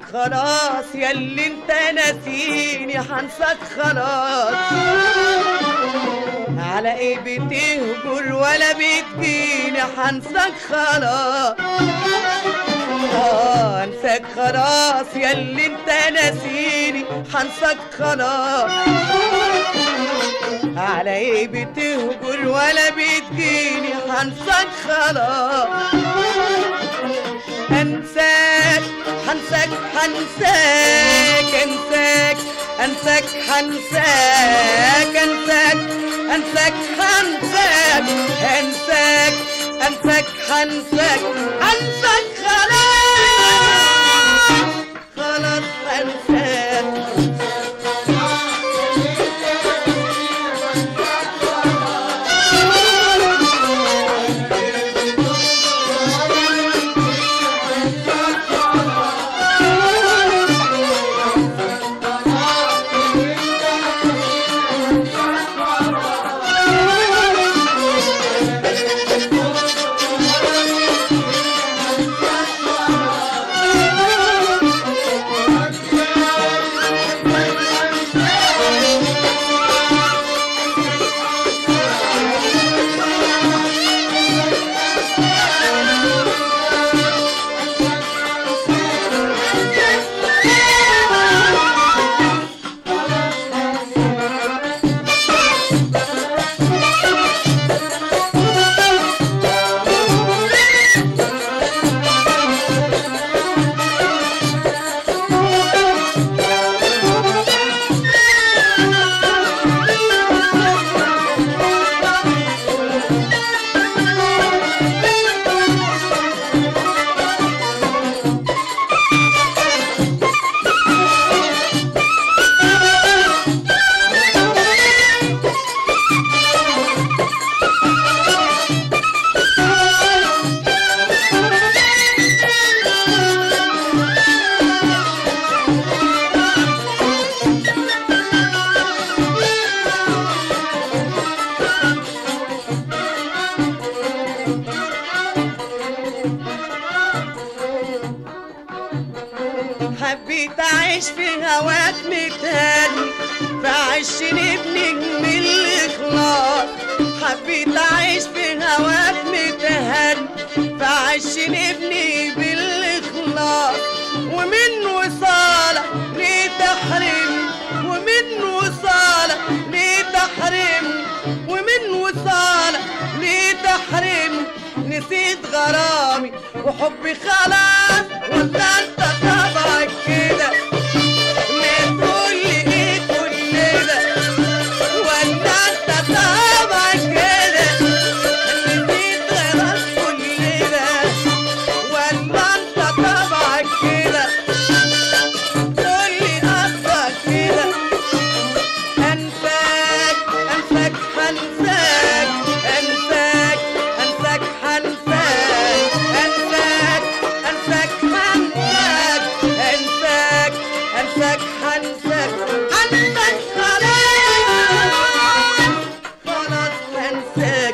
خلاص ياللي انت ناسيني هنساك خلاص على ايه بتهجر ولا بتجيني هنساك خلاص آه، انساك خلاص ياللي انت ناسيني هنساك خلاص على ايه بتهجر ولا بتجيني هنساك خلاص انساك هنساك هنساك انساك انساك هنساك انساك انساك هنساك انساك انساك هنساك انساك خلاص خلاص انساك حبيت اعيش في هواك متهني فعش نبني من الاخلاص حبيت اعيش في هواك متهني فعش نبني بالاخلاص ومن وصالك ليه تحرمني ومن وصالك ليه تحرمني ومن وصالك ليه تحرمني نسيت غرامي وحبي خلاص ولا انت طبعك كده ما تقولي ايه كل ده ولا انت طبعك كده نسيت غرام كل ده ولا انت طبعك كده قولي قصدك كده انساك انساك هنساك انساك انساك هنساك انساك انساك هنساك انساك انساك هنساك انساك خلاص خلاص هنساك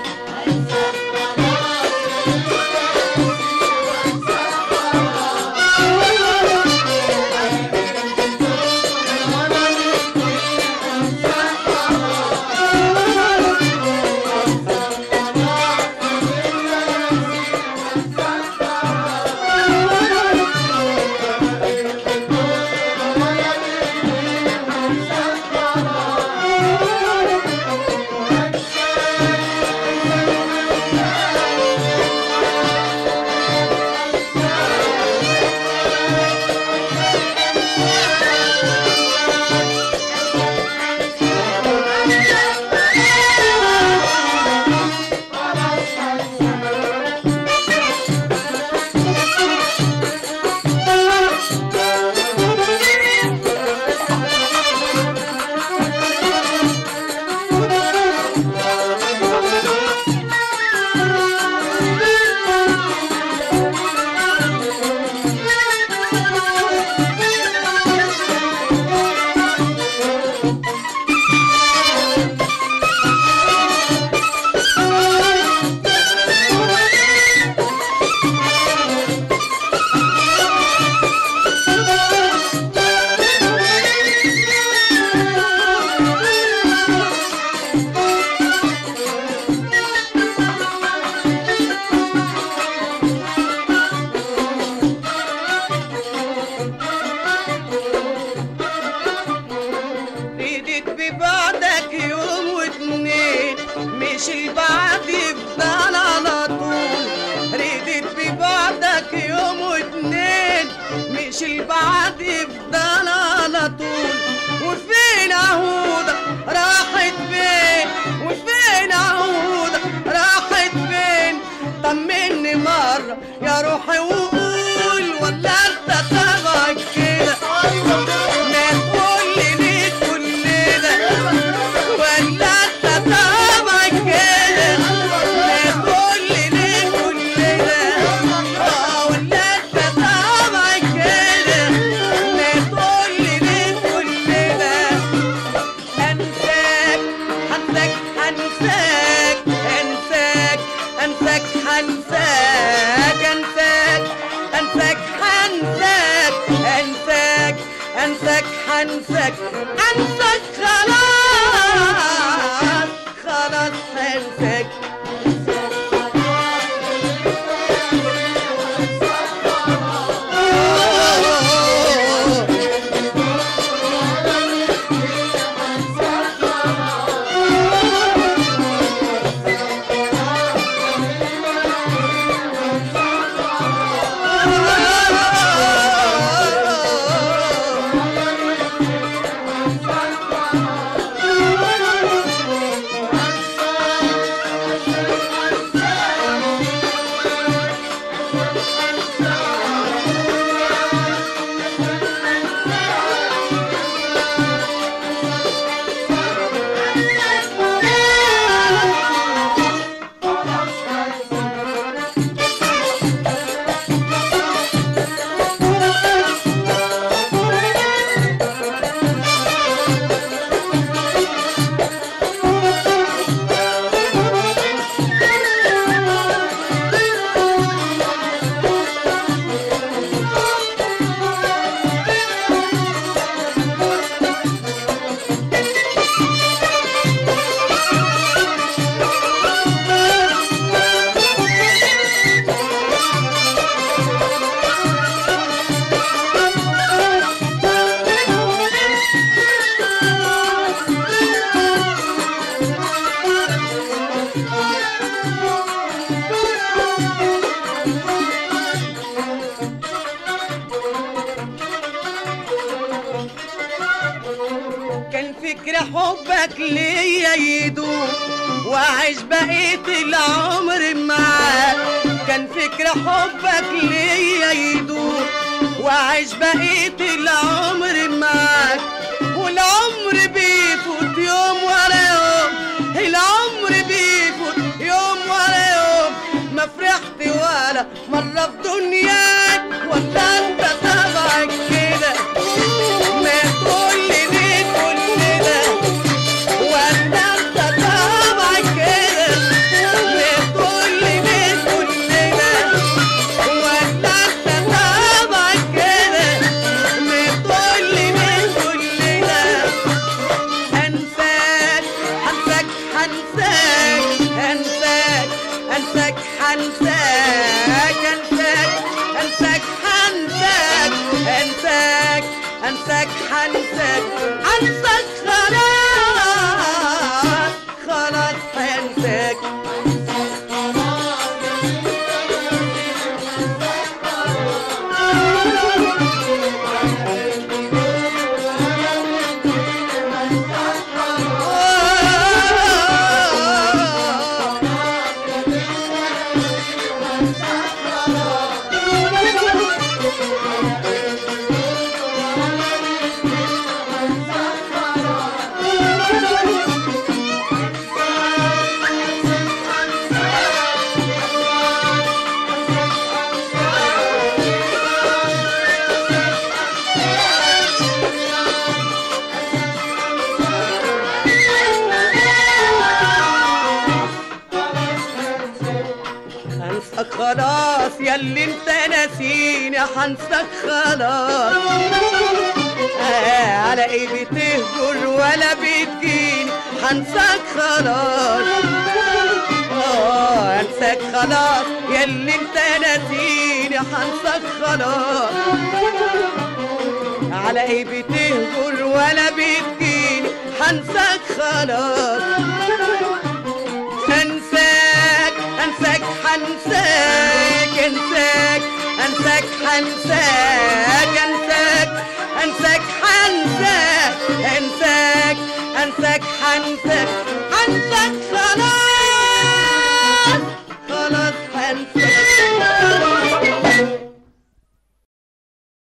مش البعد يفضل على طول ردت ببعدك يوم واتنين مش البعد يفضل على طول وفين عهودة راحت فين وفين عهودة راحت فين طمني مرة يا روحي وقول ولا انت تبعك كده ما تقولي ليه كل ده ولا انت طبعك كده ما تقولي ليه كل ده اه ولا انت طبعك كده ما تقولي ليه كل ده انساك هنساك هنساك انساك انساك هنساك انساك انساك هنساك انساك انساك هنساك انساك خلاص خلاص هنساك كان فكر حبك ليا يدوم واعيش بقية العمر معاك كان فكر حبك ليا يدوم واعيش بقية العمر معاك والعمر بيفوت يوم ورا يوم العمر بيفوت يوم ورا يوم ما فرحت ولا مرة في دنياك ولا انت تبعك كده ما تقولي ليه كل ده ولا انت طبعك كده ما تقولي ليه كل ده ولا انت طبعك كده ما تقولي ليه كل ده انساك انساك انساك انساك انساك انساك انساك انساك انساك انساك انساك انساك انساك خلاص خلاص انساك هنساك خلاص ياللي انت ناسيني هنساك خلاص آه على ايه بتهجر ولا بتجيني هنساك خلاص اه هنساك خلاص ياللي انت ناسيني هنساك خلاص على ايه بتهجر ولا بتجيني هنساك خلاص انساك انساك حنساك